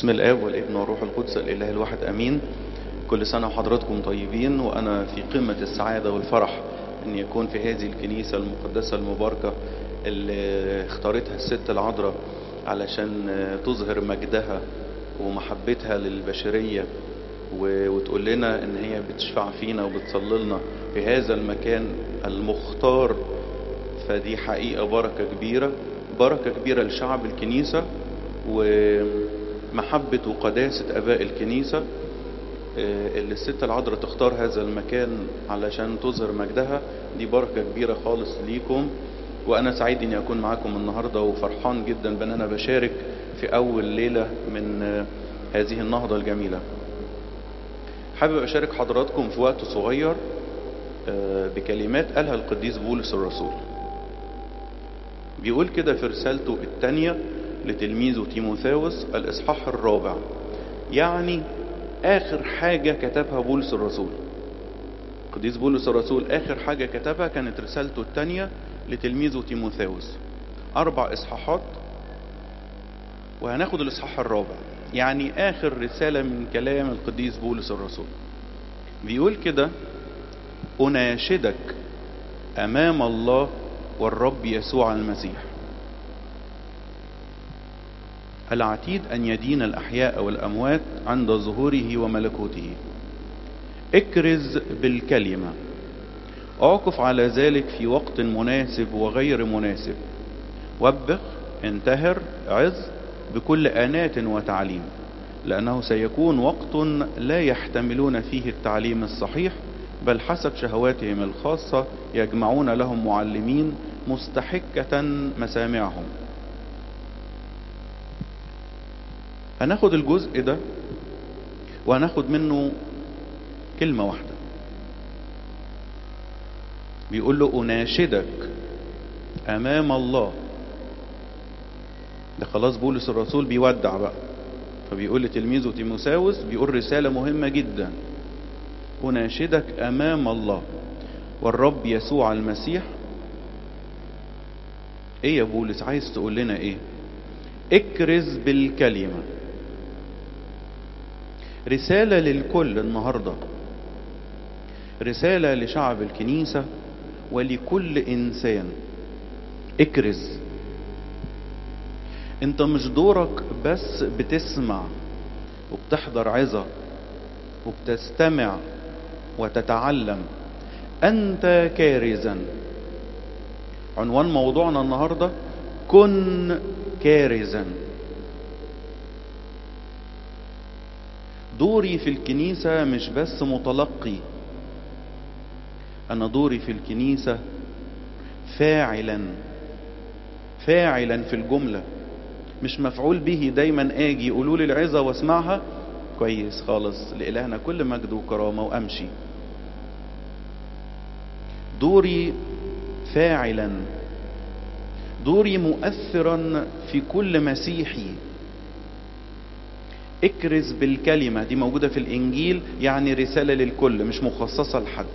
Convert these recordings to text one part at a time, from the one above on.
بسم الآب والابن والروح القدس الإله الواحد أمين كل سنة وحضراتكم طيبين وأنا في قمة السعادة والفرح أن يكون في هذه الكنيسة المقدسة المباركة اللي اختارتها الست العذراء علشان تظهر مجدها ومحبتها للبشرية وتقول لنا ان هي بتشفع فينا وبتصلي لنا في هذا المكان المختار فدي حقيقة بركة كبيرة بركة كبيرة لشعب الكنيسة ومحبة وقداسة أباء الكنيسة اللي الست العذراء تختار هذا المكان علشان تظهر مجدها دي بركة كبيرة خالص ليكم وأنا سعيد إني أكون معاكم النهاردة وفرحان جدا بأن أنا بشارك في أول ليلة من هذه النهضة الجميلة حابب أشارك حضراتكم في وقت صغير بكلمات قالها القديس بولس الرسول بيقول كده في رسالته الثانية لتلميذه تيموثاوس الإصحاح الرابع يعني آخر حاجة كتبها بولس الرسول القديس بولس الرسول آخر حاجة كتبها كانت رسالته الثانية لتلميذه تيموثاوس أربع إصحاحات وهناخد الإصحاح الرابع يعني آخر رسالة من كلام القديس بولس الرسول بيقول كده أناشدك أمام الله والرب يسوع المسيح العتيد أن يدين الأحياء والأموات عند ظهوره وملكوته اكرز بالكلمة اعكف على ذلك في وقت مناسب وغير مناسب وبخ انتهر عظ بكل آنات وتعليم لأنه سيكون وقت لا يحتملون فيه التعليم الصحيح بل حسب شهواتهم الخاصة يجمعون لهم معلمين مستحكة مسامعهم هناخد الجزء ده وهناخد منه كلمة واحدة بيقول له أناشدك أمام الله ده خلاص بولس الرسول بيودع بقى فبيقول لتلميذه تيموساوس بيقول رسالة مهمة جدا أناشدك أمام الله والرب يسوع المسيح ايه يا بولس عايز تقول لنا ايه اكرز بالكلمة رسالة للكل النهاردة رسالة لشعب الكنيسة ولكل انسان اكرز انت مش دورك بس بتسمع وبتحضر عظة وبتستمع وتتعلم انت كارزا عنوان موضوعنا النهاردة كن كارزا دوري في الكنيسة مش بس متلقي انا دوري في الكنيسة فاعلا فاعلا في الجملة مش مفعول به دايما اجي يقولوا لي العظة واسمعها كويس خالص لإلهنا كل مجد وكرامة وامشي دوري فاعلا دوري مؤثرا في كل مسيحي اكرز بالكلمة دي موجودة في الانجيل يعني رسالة للكل مش مخصصة لحد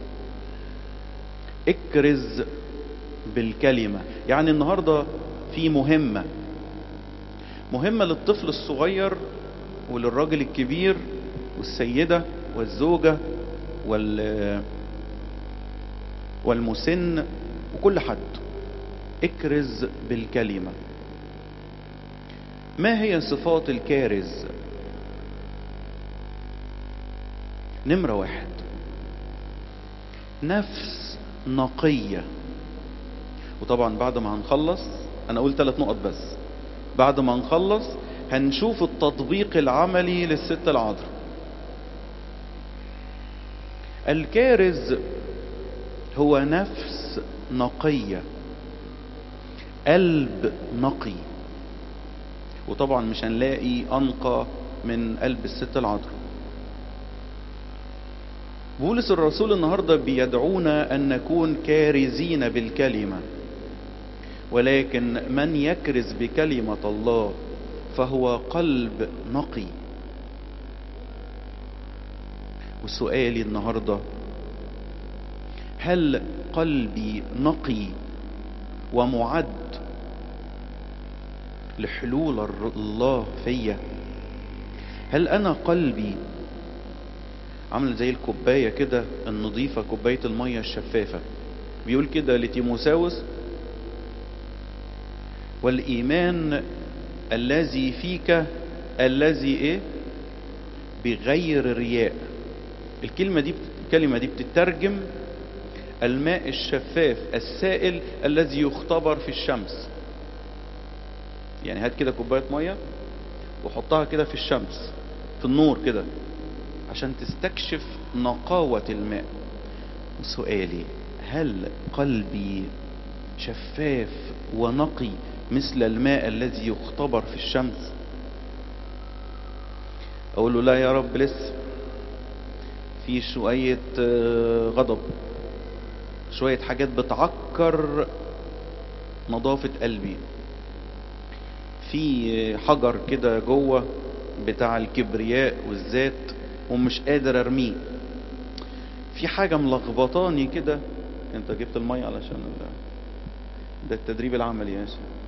اكرز بالكلمة يعني النهاردة في مهمة مهمة للطفل الصغير وللراجل الكبير والسيدة والزوجة وال والمسن وكل حد اكرز بالكلمة ما هي صفات الكارز نمرة واحد نفس نقية وطبعا بعد ما هنخلص انا اقول ثلاث نقط بس بعد ما نخلص هنشوف التطبيق العملي للست العذراء الكارز هو نفس نقية قلب نقي وطبعا مش هنلاقي أنقى من قلب الست العذراء بولس الرسول النهاردة بيدعونا أن نكون كارزين بالكلمة ولكن من يكرز بكلمة الله فهو قلب نقي وسؤالي النهارده هل قلبي نقي ومعد لحلول الر- الله فيا هل انا قلبي عامل زي الكوبايه كده النظيفه كوبايه الميه الشفافه بيقول كده لتيموساوس والايمان الذي فيك الذي ايه بغير رياء الكلمه دي الكلمه دي بتترجم الماء الشفاف السائل الذي يختبر في الشمس يعني هات كده كوبايه ميه وحطها كده في الشمس في النور كده عشان تستكشف نقاوة الماء سؤالي هل قلبي شفاف ونقي مثل الماء الذي يختبر في الشمس اقول له لا يا رب لسه في شوية غضب شوية حاجات بتعكر نظافة قلبي في حجر كده جوه بتاع الكبرياء والذات ومش قادر ارميه في حاجة ملخبطاني كده انت جبت المية علشان ال... ده التدريب العملي يا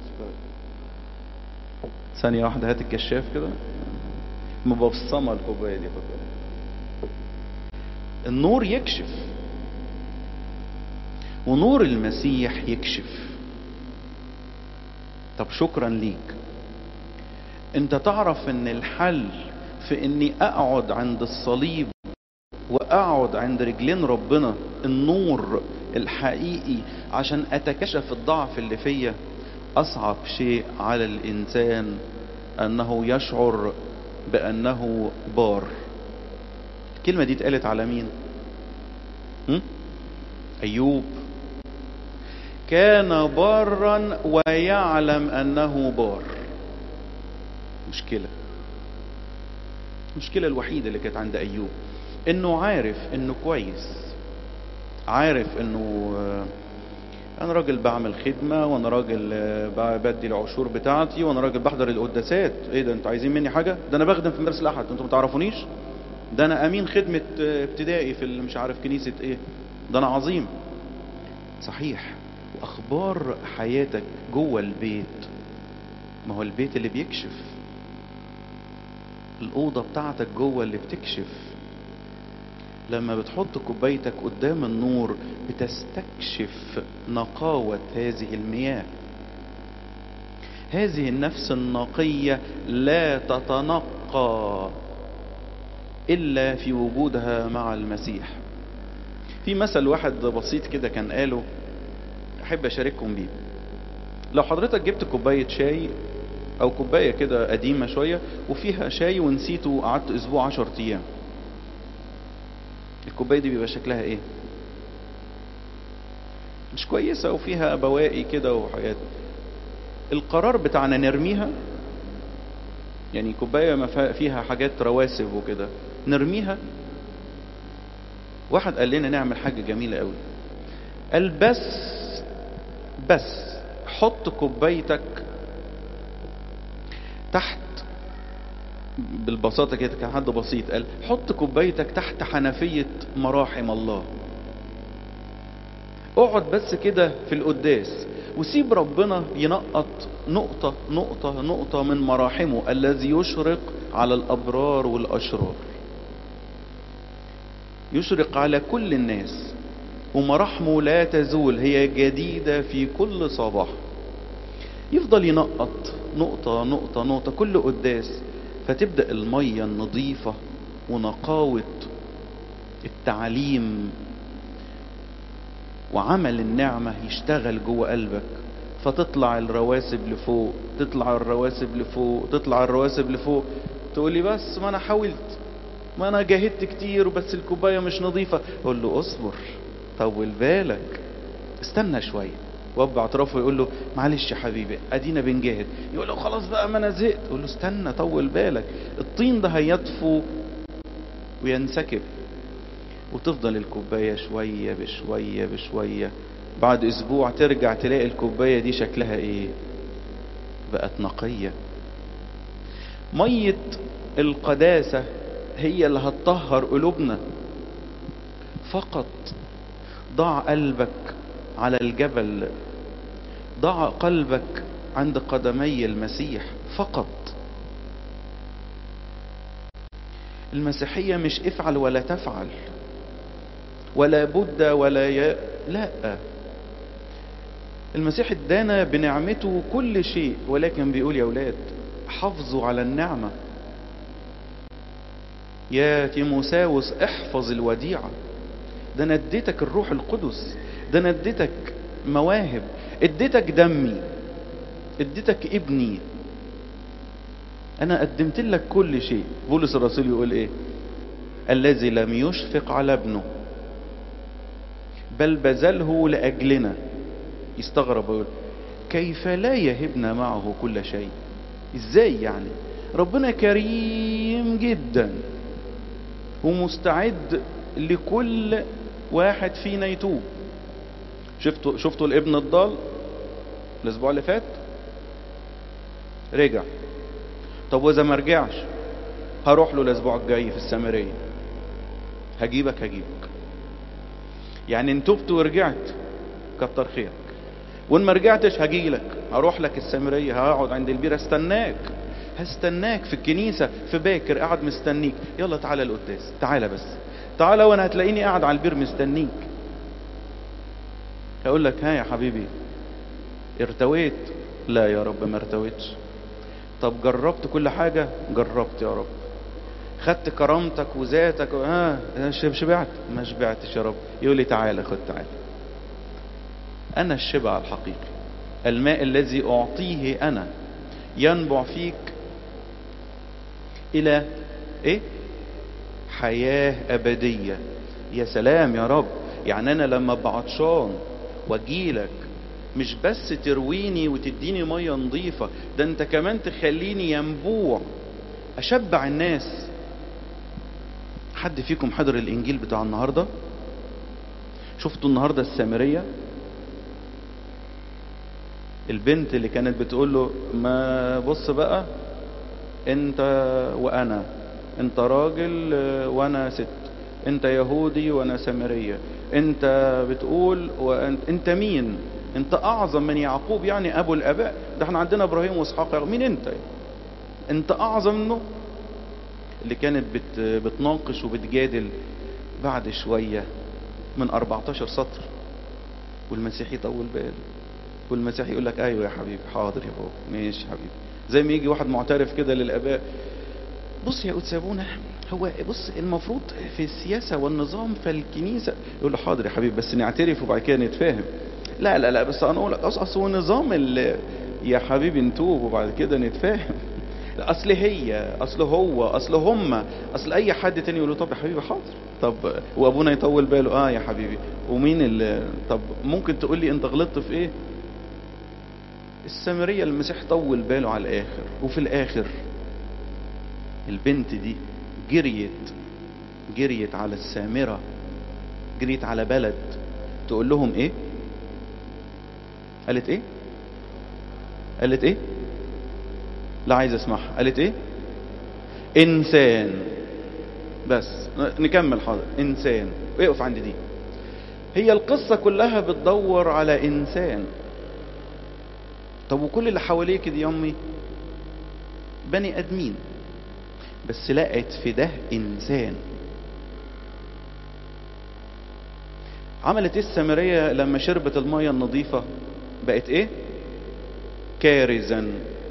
ثانية واحدة هات الكشاف كده مبصمة الكوباية دي خد النور يكشف ونور المسيح يكشف طب شكرا ليك انت تعرف ان الحل في اني اقعد عند الصليب واقعد عند رجلين ربنا النور الحقيقي عشان اتكشف الضعف اللي فيا اصعب شيء على الانسان انه يشعر بانه بار الكلمه دي اتقالت على مين هم؟ ايوب كان بارا ويعلم انه بار مشكله المشكله الوحيده اللي كانت عند ايوب انه عارف انه كويس عارف انه انا راجل بعمل خدمة وانا راجل بدي العشور بتاعتي وانا راجل بحضر القداسات ايه ده انتوا عايزين مني حاجة ده انا بخدم في مدرسة الاحد انتوا ما تعرفونيش ده انا امين خدمة ابتدائي في مش عارف كنيسة ايه ده انا عظيم صحيح واخبار حياتك جوه البيت ما هو البيت اللي بيكشف الأوضة بتاعتك جوه اللي بتكشف لما بتحط كوبايتك قدام النور بتستكشف نقاوة هذه المياه هذه النفس النقية لا تتنقى إلا في وجودها مع المسيح في مثل واحد بسيط كده كان قاله أحب أشارككم بيه لو حضرتك جبت كوباية شاي او كوبايه كده قديمه شويه وفيها شاي ونسيته وقعدت اسبوع 10 ايام الكوبايه دي بيبقى شكلها ايه مش كويسه وفيها بواقي كده وحاجات القرار بتاعنا نرميها يعني كوبايه ما فيها حاجات رواسب وكده نرميها واحد قال لنا نعمل حاجه جميله قوي قال بس بس حط كوبايتك تحت بالبساطة كده كان حد بسيط قال حط كوبايتك تحت حنفية مراحم الله اقعد بس كده في القداس وسيب ربنا ينقط نقطة نقطة نقطة من مراحمه الذي يشرق على الأبرار والأشرار يشرق على كل الناس ومراحمه لا تزول هي جديدة في كل صباح يفضل ينقط نقطة نقطة نقطة كل قداس فتبدأ المية النظيفة ونقاوة التعليم وعمل النعمة يشتغل جوه قلبك فتطلع الرواسب لفوق تطلع الرواسب لفوق تطلع الرواسب لفوق تقول لي بس ما انا حاولت ما انا جاهدت كتير بس الكوبايه مش نظيفه اقول له اصبر طول بالك استنى شويه واب اعترافه يقول له معلش يا حبيبي ادينا بنجاهد يقول له خلاص بقى ما انا زهقت يقول له استنى طول بالك الطين ده هيطفو وينسكب وتفضل الكوبايه شويه بشويه بشويه بعد اسبوع ترجع تلاقي الكوبايه دي شكلها ايه بقت نقيه ميه القداسه هي اللي هتطهر قلوبنا فقط ضع قلبك على الجبل ضع قلبك عند قدمي المسيح فقط المسيحية مش افعل ولا تفعل ولا بد ولا ي... لا المسيح ادانا بنعمته كل شيء ولكن بيقول يا اولاد حافظوا على النعمة يا تيموساوس احفظ الوديعة ده انا اديتك الروح القدس ده انا اديتك مواهب اديتك دمي اديتك ابني انا قدمت لك كل شيء بولس الرسول يقول ايه الذي لم يشفق على ابنه بل بذله لاجلنا يستغرب يقول كيف لا يهبنا معه كل شيء ازاي يعني ربنا كريم جدا ومستعد لكل واحد فينا يتوب شفتوا شفتوا الابن الضال الاسبوع اللي فات رجع طب واذا ما رجعش هروح له الاسبوع الجاي في السامريه هجيبك هجيبك يعني ان تبت ورجعت كتر خيرك وان ما رجعتش هجي لك هروح لك السامريه هقعد عند البير استناك هستناك في الكنيسه في باكر قاعد مستنيك يلا تعالى القداس تعالى بس تعالى وانا هتلاقيني قاعد على البير مستنيك هقول لك ها يا حبيبي ارتويت لا يا رب ما ارتويتش طب جربت كل حاجة جربت يا رب خدت كرامتك وذاتك ها شبعت ما شبعتش يا رب يقول لي تعالى خد تعالى انا الشبع الحقيقي الماء الذي اعطيه انا ينبع فيك الى ايه حياة ابدية يا سلام يا رب يعني انا لما بعطشان واجيلك مش بس ترويني وتديني ميه نظيفه ده انت كمان تخليني ينبوع اشبع الناس حد فيكم حضر الانجيل بتاع النهارده شفتوا النهارده السامريه البنت اللي كانت بتقول له ما بص بقى انت وانا انت راجل وانا ست انت يهودي وانا سامريه انت بتقول وانت انت مين انت اعظم من يعقوب يعني ابو الاباء ده احنا عندنا ابراهيم واسحاق مين انت انت اعظم منه اللي كانت بت بتناقش وبتجادل بعد شوية من 14 سطر والمسيح يطول باله والمسيح يقول لك ايوه يا حبيبي حاضر يا بابا ماشي يا حبيبي زي ما يجي واحد معترف كده للاباء بص يا أتسابونا هو بص المفروض في السياسة والنظام فالكنيسة يقول له حاضر يا حبيبي بس نعترف وبعد كده نتفاهم لا لا لا بس انا اقول لك اصل هو نظام يا حبيبي نتوب وبعد كده نتفاهم اصل هي اصل هو اصل هم اصل اي حد تاني يقول له طب يا حبيبي حاضر طب وابونا يطول باله اه يا حبيبي ومين اللي طب ممكن تقول لي انت غلطت في ايه السامريه المسيح طول باله على الاخر وفي الاخر البنت دي جريت جريت على السامره جريت على بلد تقول لهم ايه قالت ايه قالت ايه لا عايز اسمعها قالت ايه انسان بس نكمل حاضر انسان اقف عند دي هي القصة كلها بتدور على انسان طب وكل اللي حواليك دي يا امي بني ادمين بس لقت في ده انسان عملت ايه السامرية لما شربت المية النظيفة بقت ايه كارزا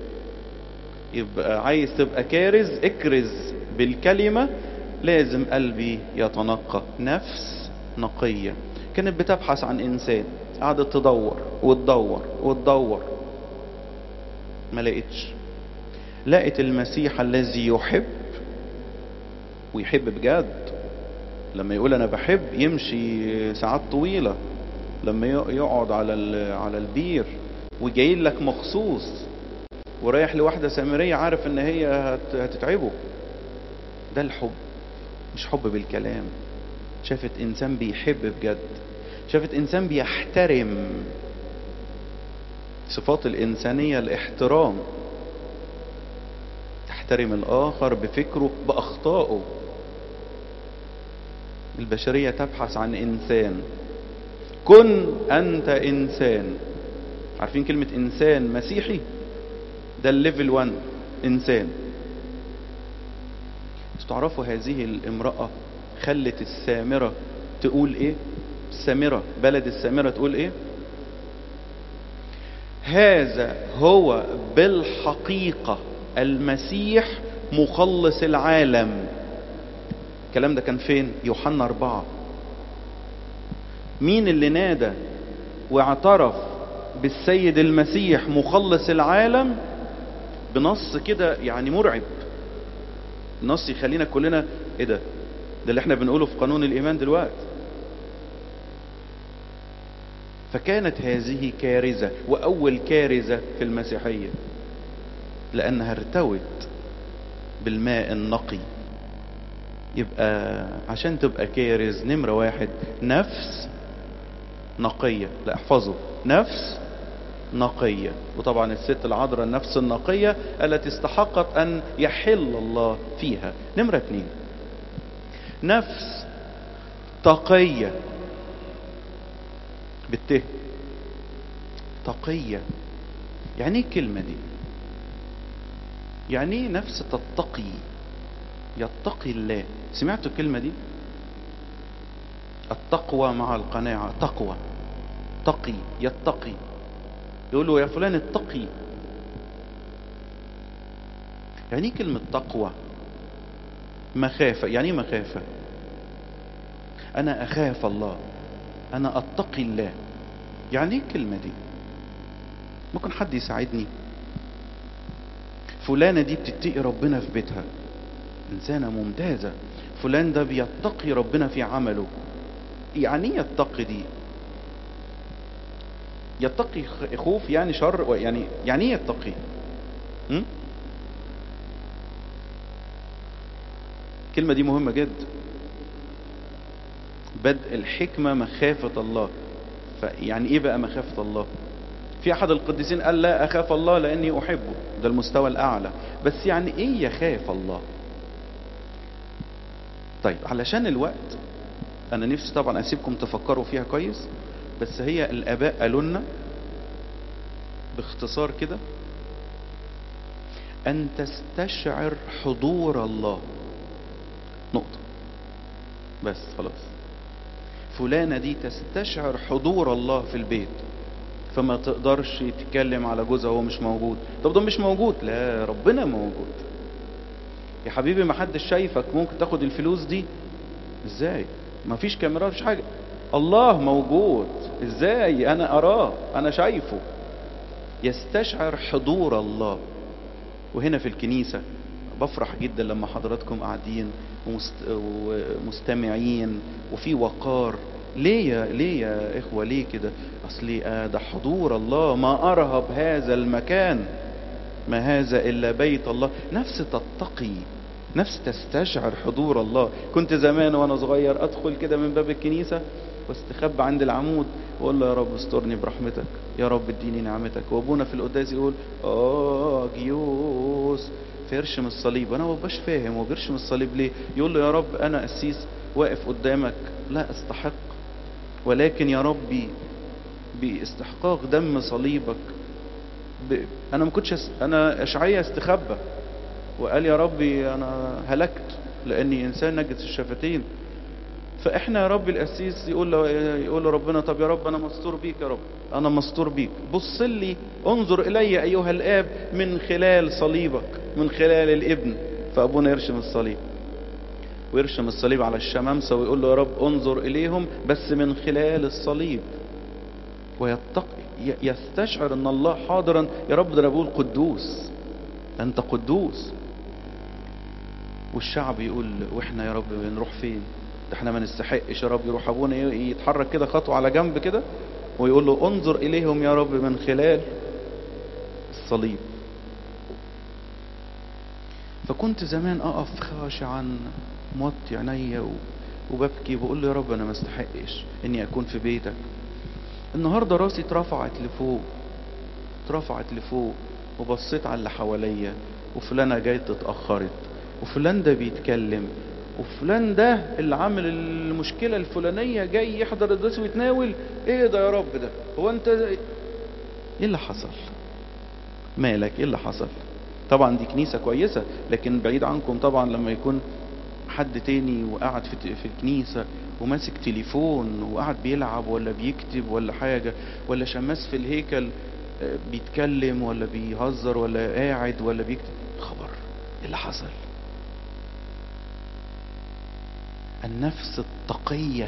يبقى عايز تبقى كارز اكرز بالكلمة لازم قلبي يتنقى نفس نقية كانت بتبحث عن انسان قعدت تدور وتدور وتدور ما لقيتش لقت المسيح الذي يحب ويحب بجد لما يقول انا بحب يمشي ساعات طويله لما يقعد على على البير وجاي لك مخصوص ورايح لواحده سامريه عارف ان هي هتتعبه ده الحب مش حب بالكلام شافت انسان بيحب بجد شافت انسان بيحترم صفات الانسانيه الاحترام تحترم الاخر بفكره باخطائه البشريه تبحث عن انسان كن انت انسان عارفين كلمه انسان مسيحي ده الليفل 1 انسان بس تعرفوا هذه الامرأة خلت السامرة تقول ايه السامرة بلد السامرة تقول ايه هذا هو بالحقيقة المسيح مخلص العالم الكلام ده كان فين يوحنا أربعة مين اللي نادى واعترف بالسيد المسيح مخلص العالم بنص كده يعني مرعب نص يخلينا كلنا ايه ده ده اللي احنا بنقوله في قانون الايمان دلوقتي فكانت هذه كارثة واول كارثة في المسيحية لانها ارتوت بالماء النقي يبقى عشان تبقى كارث نمرة واحد نفس نقية لا احفظوا نفس نقية وطبعا الست العذراء النفس النقية التي استحقت أن يحل الله فيها نمرة اتنين نفس تقية بالته تقية يعني ايه الكلمة دي يعني ايه نفس تتقي يتقي الله سمعتوا الكلمة دي التقوى مع القناعة تقوى تقي يتقي يقول له يا فلان اتقي يعني ايه كلمة تقوى مخافة يعني ايه مخافة انا اخاف الله انا اتقي الله يعني ايه الكلمة دي ممكن حد يساعدني فلانة دي بتتقي ربنا في بيتها انسانة ممتازة فلان ده بيتقي ربنا في عمله يعني ايه يتقي دي يتقي خوف يعني شر يعني يعني ايه يتقي م? الكلمة دي مهمة جدا بدء الحكمة مخافة الله فيعني ايه بقى مخافة الله في احد القديسين قال لا اخاف الله لاني احبه ده المستوى الاعلى بس يعني ايه يخاف الله طيب علشان الوقت انا نفسي طبعا اسيبكم تفكروا فيها كويس بس هي الاباء قالوا لنا باختصار كده ان تستشعر حضور الله نقطة بس خلاص فلانة دي تستشعر حضور الله في البيت فما تقدرش تتكلم على جوزها وهو مش موجود طب ده مش موجود لا ربنا موجود يا حبيبي ما حدش شايفك ممكن تاخد الفلوس دي ازاي ما فيش كاميرا مفيش حاجة الله موجود ازاي انا اراه انا شايفه يستشعر حضور الله وهنا في الكنيسة بفرح جدا لما حضراتكم قاعدين ومست... ومستمعين وفي وقار ليه يا ليه يا اخوه ليه كده اصلي آه ده حضور الله ما ارهب هذا المكان ما هذا الا بيت الله نفس تتقي نفس تستشعر حضور الله كنت زمان وانا صغير ادخل كده من باب الكنيسه واستخبى عند العمود واقول له يا رب استرني برحمتك يا رب اديني نعمتك وابونا في القداس يقول اه جيوس فيرشم الصليب انا ما ببقاش فاهم هو بيرشم الصليب ليه يقول له يا رب انا قسيس واقف قدامك لا استحق ولكن يا ربي باستحقاق دم صليبك ب... انا ما كنتش أس... انا اشعيا استخبى وقال يا ربي انا هلكت لاني انسان نجس الشفتين فاحنا يا رب القسيس يقول له يقول له ربنا طب يا رب انا مستور بيك يا رب انا مستور بيك بص لي انظر الي ايها الاب من خلال صليبك من خلال الابن فابونا يرشم الصليب ويرشم الصليب على الشمامسة ويقول له يا رب انظر اليهم بس من خلال الصليب ويتق يستشعر ان الله حاضرا يا رب ده انا بقول قدوس انت قدوس والشعب يقول واحنا يا رب نروح فين ده احنا ما نستحقش يا رب يروح ابونا يتحرك كده خطوه على جنب كده ويقول له انظر اليهم يا رب من خلال الصليب فكنت زمان اقف خاشعا موطي عينيا وببكي بقول له يا رب انا ما استحقش اني اكون في بيتك النهارده راسي اترفعت لفوق اترفعت لفوق وبصيت على اللي حواليا وفلانة جاية اتأخرت وفلان ده بيتكلم وفلان ده اللي عامل المشكلة الفلانية جاي يحضر الدرس ويتناول ايه ده يا رب ده هو انت ايه اللي حصل مالك ايه اللي حصل طبعا دي كنيسة كويسة لكن بعيد عنكم طبعا لما يكون حد تاني وقعد في في الكنيسة وماسك تليفون وقعد بيلعب ولا بيكتب ولا حاجة ولا شماس في الهيكل آه، بيتكلم ولا بيهزر ولا قاعد ولا بيكتب خبر إيه اللي حصل النفس التقية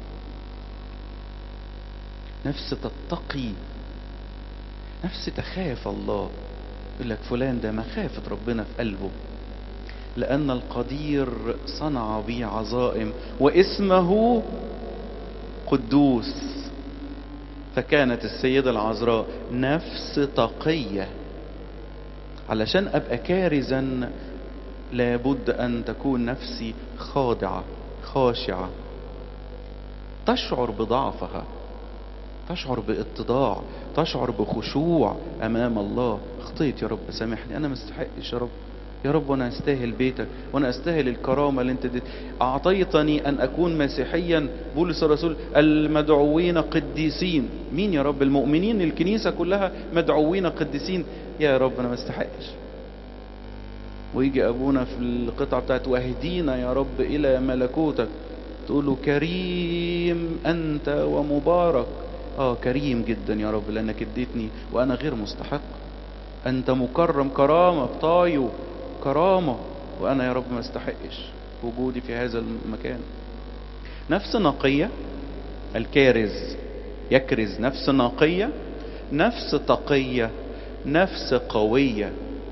نفس تتقي نفس تخاف الله يقول لك فلان ده مخافة ربنا في قلبه لأن القدير صنع بي عظائم واسمه قدوس فكانت السيدة العذراء نفس تقية علشان أبقى كارزا لابد أن تكون نفسي خاضعة خاشعة تشعر بضعفها تشعر باتضاع تشعر بخشوع امام الله اخطيت يا رب سامحني انا مستحقش يا رب يا رب وانا استاهل بيتك وانا استاهل الكرامه اللي انت دي اعطيتني ان اكون مسيحيا بولس الرسول المدعوين قديسين مين يا رب المؤمنين الكنيسه كلها مدعوين قديسين يا رب انا ما استحقش ويجي ابونا في القطعه بتاعت واهدينا يا رب الى ملكوتك تقول له كريم انت ومبارك اه كريم جدا يا رب لانك اديتني وانا غير مستحق انت مكرم كرامه بطايو كرامه وانا يا رب ما استحقش وجودي في هذا المكان نفس نقيه الكارز يكرز نفس نقيه نفس تقيه نفس قويه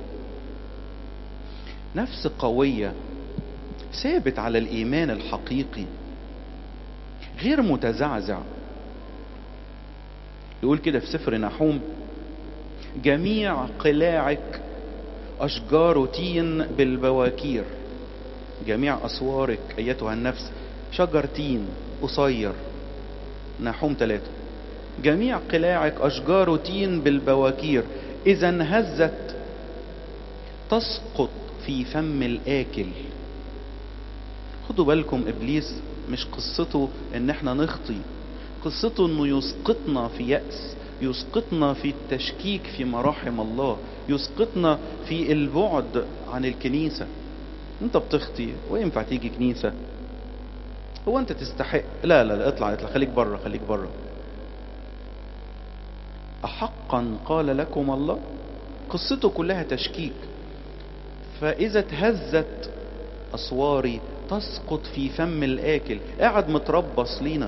نفس قويه ثابت على الايمان الحقيقي غير متزعزع يقول كده في سفر نحوم جميع قلاعك أشجار تين بالبواكير جميع أسوارك أيتها النفس شجر تين قصير نحوم ثلاثة جميع قلاعك أشجار تين بالبواكير إذا انهزت تسقط في فم الآكل خدوا بالكم إبليس مش قصته إن احنا نخطي قصته انه يسقطنا في يأس يسقطنا في التشكيك في مراحم الله يسقطنا في البعد عن الكنيسة انت بتخطي وينفع تيجي كنيسة هو انت تستحق لا لا لا اطلع اطلع خليك بره خليك بره أحقا قال لكم الله قصته كلها تشكيك فإذا اتهزت أسواري تسقط في فم الآكل قاعد متربص لينا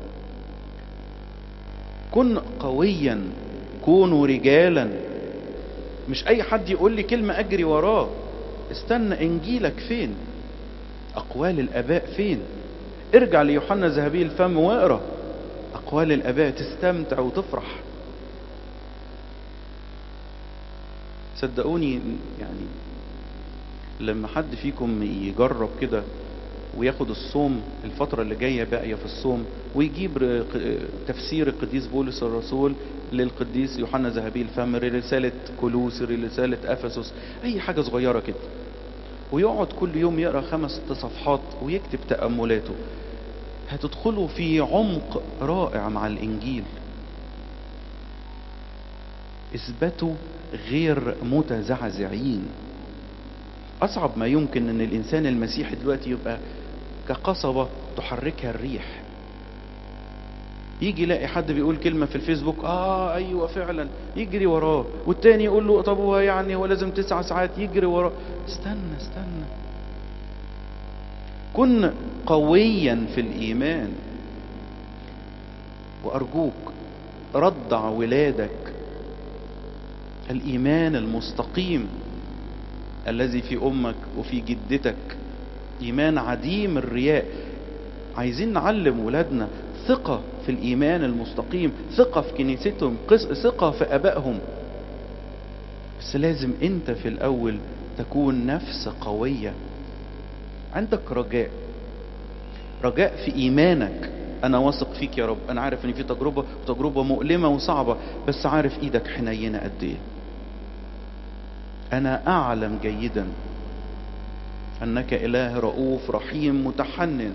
كن قويا كونوا رجالا مش اي حد يقول لي كلمة اجري وراه استنى انجيلك فين اقوال الاباء فين ارجع ليوحنا ذهبي الفم واقرا اقوال الاباء تستمتع وتفرح صدقوني يعني لما حد فيكم يجرب كده وياخد الصوم الفترة اللي جاية باقية في الصوم ويجيب تفسير القديس بولس الرسول للقديس يوحنا ذهبي الفم رسالة كولوس رسالة أفسس أي حاجة صغيرة كده ويقعد كل يوم يقرأ خمس ست صفحات ويكتب تأملاته هتدخلوا في عمق رائع مع الإنجيل اثبتوا غير متزعزعين أصعب ما يمكن أن الإنسان المسيحي دلوقتي يبقى كقصبة تحركها الريح يجي يلاقي حد بيقول كلمة في الفيسبوك اه ايوه فعلا يجري وراه والتاني يقول له طب هو يعني هو لازم تسع ساعات يجري وراه استنى استنى كن قويا في الايمان وارجوك رضع ولادك الايمان المستقيم الذي في امك وفي جدتك ايمان عديم الرياء عايزين نعلم ولادنا ثقة في الإيمان المستقيم ثقة في كنيستهم ثقة في أبائهم بس لازم أنت في الأول تكون نفس قوية عندك رجاء رجاء في إيمانك أنا واثق فيك يا رب أنا عارف إن في تجربة وتجربة مؤلمة وصعبة بس عارف إيدك حنينة قد إيه أنا أعلم جيدا أنك إله رؤوف رحيم متحنن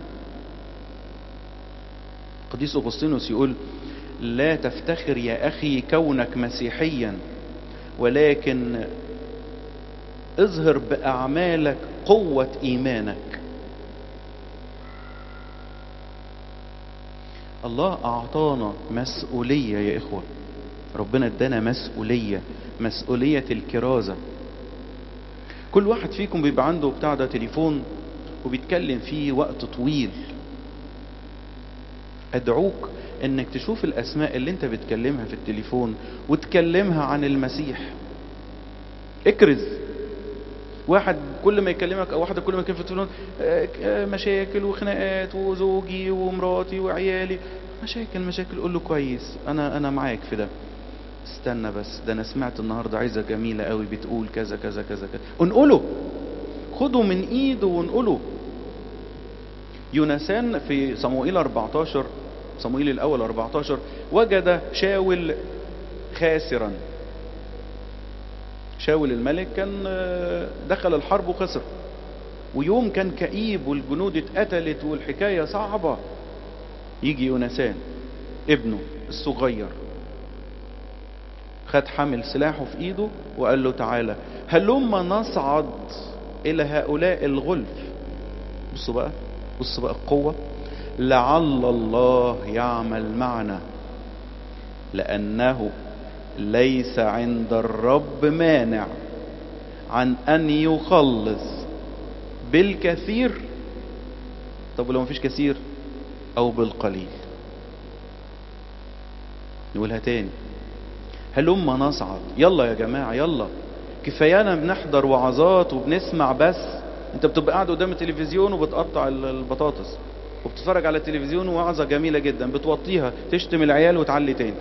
قديس أغسطينوس يقول لا تفتخر يا أخي كونك مسيحيا ولكن اظهر بأعمالك قوة إيمانك الله اعطانا مسؤوليه يا اخوه ربنا ادانا مسؤوليه مسؤوليه الكرازه كل واحد فيكم بيبقى عنده بتاع ده تليفون وبيتكلم فيه وقت طويل ادعوك انك تشوف الاسماء اللي انت بتكلمها في التليفون وتكلمها عن المسيح اكرز واحد كل ما يكلمك او واحده كل ما يكلمك في التليفون آه، آه، مشاكل وخناقات وزوجي ومراتي وعيالي مشاكل مشاكل قول له كويس انا انا معاك في ده استنى بس ده انا سمعت النهارده عايزه جميله قوي بتقول كذا كذا كذا كذا انقله خده من ايده وانقله يونسان في صموئيل 14 صموئيل الاول 14 وجد شاول خاسرا شاول الملك كان آه، دخل الحرب وخسر ويوم كان كئيب والجنود اتقتلت والحكاية صعبة يجي يونسان ابنه الصغير خد حامل سلاحه في ايده وقال له تعالى هلما نصعد الى هؤلاء الغلف بصوا بقى بصوا بقى القوة لعل الله يعمل معنا لأنه ليس عند الرب مانع عن أن يخلص بالكثير طب ولو مفيش كثير أو بالقليل نقولها تاني هلما نصعد يلا يا جماعة يلا كفايانا بنحضر وعظات وبنسمع بس انت بتبقى قاعد قدام التلفزيون وبتقطع ال- البطاطس وبتتفرج على التلفزيون وعظة جميلة جدا بتوطيها تشتم العيال وتعلي تاني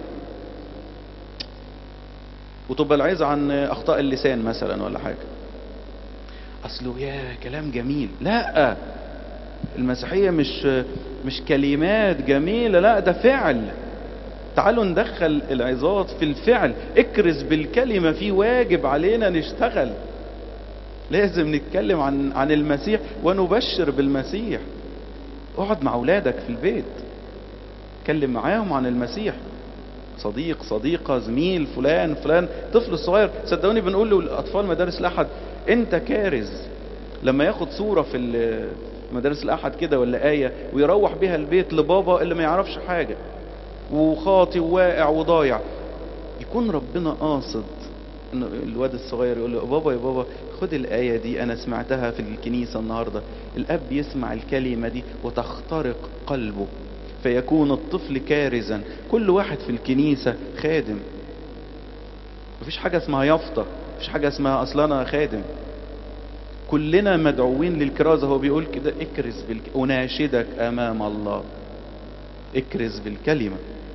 وتبقى العظة عن أخطاء اللسان مثلا ولا حاجة أصله يا كلام جميل لا المسيحية مش مش كلمات جميلة لا ده فعل تعالوا ندخل العظات في الفعل اكرز بالكلمة في واجب علينا نشتغل لازم نتكلم عن عن المسيح ونبشر بالمسيح اقعد مع اولادك في البيت اتكلم معاهم عن المسيح صديق صديقة زميل فلان فلان طفل صغير صدقوني بنقول له الاطفال مدارس الاحد انت كارز لما ياخد صورة في ال- مدارس الاحد كده ولا آية ويروح بيها البيت لبابا اللي ما يعرفش حاجة وخاطي وواقع وضايع يكون ربنا قاصد إن الواد الصغير يقول له بابا يا بابا خد الآية دي أنا سمعتها في الكنيسة النهاردة الأب يسمع الكلمة دي وتخترق قلبه فيكون الطفل كارزا كل واحد في الكنيسة خادم مفيش حاجة اسمها يافطة مفيش حاجة اسمها أصلا أنا خادم كلنا مدعوين للكرازة هو بيقول كده اكرز بالك... أناشدك أمام الله اكرز بالكلمة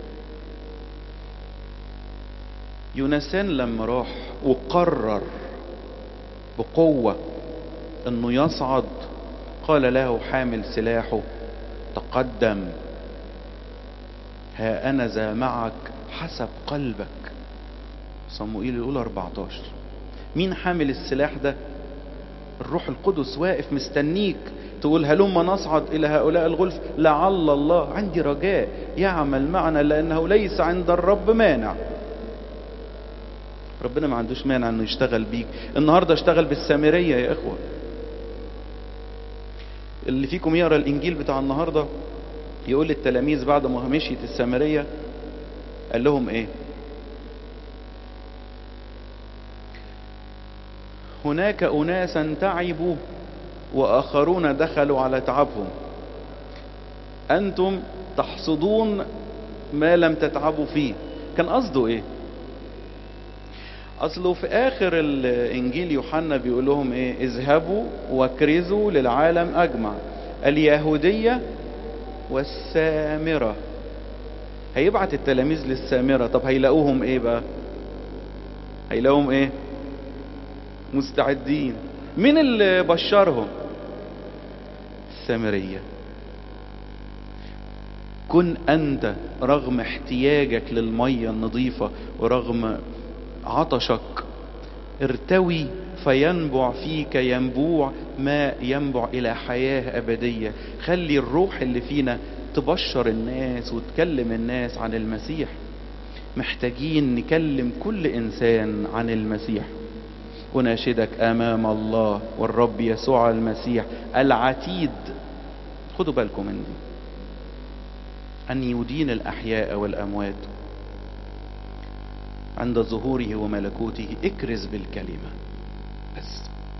يونسان لما راح وقرر بقوة انه يصعد قال له حامل سلاحه تقدم ها انا ذا معك حسب قلبك صموئيل الاولى 14 مين حامل السلاح ده الروح القدس واقف مستنيك تقول هلما نصعد الى هؤلاء الغلف لعل الله عندي رجاء يعمل معنا لانه ليس عند الرب مانع ربنا ما عندوش مانع انه يشتغل بيك النهارده اشتغل بالسامريه يا اخوه اللي فيكم يقرا الانجيل بتاع النهارده يقول للتلاميذ بعد ما مشيت السامريه قال لهم ايه هناك اناسا تعبوا واخرون دخلوا على تعبهم انتم تحصدون ما لم تتعبوا فيه كان قصده ايه اصله في اخر الانجيل يوحنا بيقول لهم ايه اذهبوا واكرزوا للعالم اجمع اليهوديه والسامره هيبعت التلاميذ للسامره طب هيلاقوهم ايه بقى هيلاقوهم ايه مستعدين مين اللي بشرهم السامريه كن انت رغم احتياجك للميه النظيفه ورغم عطشك ارتوي فينبع فيك ينبوع ماء ينبع الى حياه ابديه خلي الروح اللي فينا تبشر الناس وتكلم الناس عن المسيح محتاجين نكلم كل انسان عن المسيح اناشدك امام الله والرب يسوع المسيح العتيد خدوا بالكم من دي أن يدين الأحياء والأموات عند ظهوره وملكوته اكرز بالكلمة بس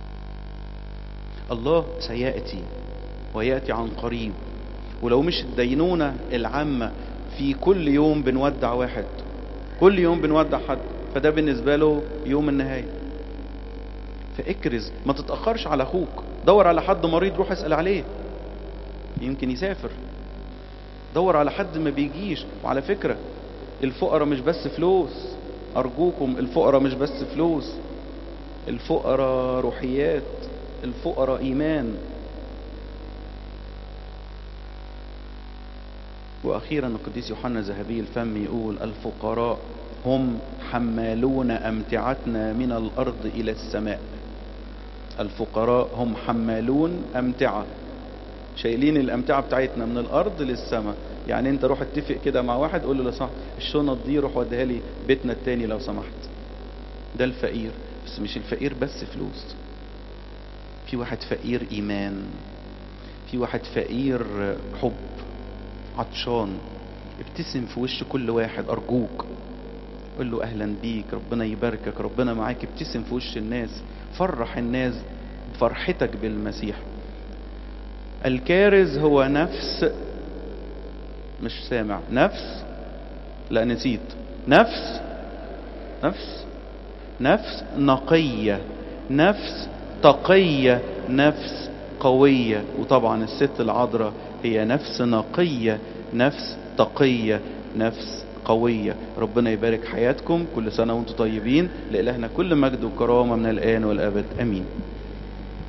الله سيأتي ويأتي عن قريب ولو مش الدينونة العامة في كل يوم بنودع واحد كل يوم بنودع حد فده بالنسبة له يوم النهاية فاكرز ما تتأخرش على أخوك دور على حد مريض روح اسأل عليه يمكن يسافر دور على حد ما بيجيش وعلى فكرة الفقراء مش بس فلوس أرجوكم الفقراء مش بس فلوس الفقراء روحيات الفقراء إيمان وأخيرا القديس يوحنا ذهبي الفم يقول الفقراء هم حمالون أمتعتنا من الأرض إلى السماء الفقراء هم حمالون أمتعة شايلين الأمتعة بتاعتنا من الأرض للسماء يعني أنت روح اتفق كده مع واحد قول له لو سمحت الشنط دي روح وديها لي بيتنا التاني لو سمحت ده الفقير بس مش الفقير بس فلوس في واحد فقير إيمان في واحد فقير حب عطشان ابتسم في وش كل واحد أرجوك قول له أهلا بيك ربنا يباركك ربنا معاك ابتسم في وش الناس فرح الناس بفرحتك بالمسيح الكارز هو نفس مش سامع نفس لا نسيت نفس نفس نفس نقية نفس تقية نفس قوية وطبعا الست العذراء هي نفس نقية نفس تقية نفس قوية ربنا يبارك حياتكم كل سنة وانتم طيبين لإلهنا كل مجد وكرامة من الآن والأبد أمين